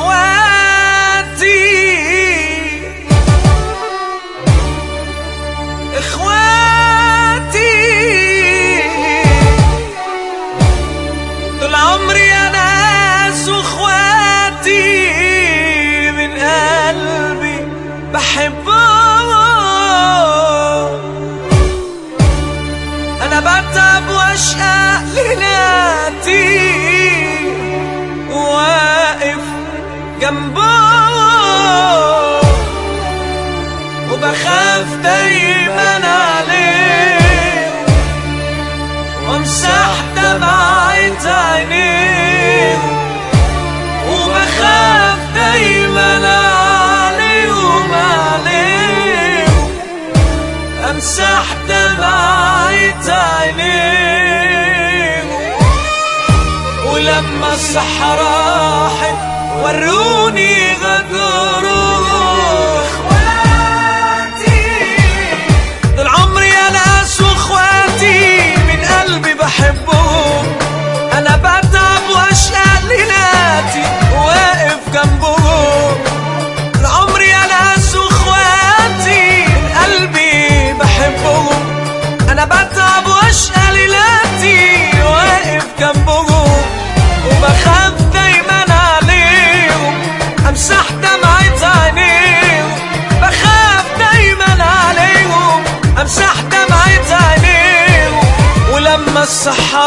اخواتي اخواتي طول عمري يا ناس واخواتي من قلبي بحبهم انا بتعب واشقى ليلاتي واقف جنبهم وبخاف دايما عليه وامسح دمعة عينيهم وبخاف دايما عليهم عليهم امسح دمعة عينيهم ولما الصحة راحت وروني غدرهم اخواتي طول عمري يا ناس واخواتي من قلبي بحبهم انا بتعب واشقى ليلاتي واقف جنبهم طول عمري يا ناس واخواتي من قلبي بحبهم انا بتعب واشقى ليلاتي واقف جنبهم وبخاف دايما عليهم امسح دمعة عينيهم بخاف دايما عليهم امسح دمعة عينيهم ولما الصحة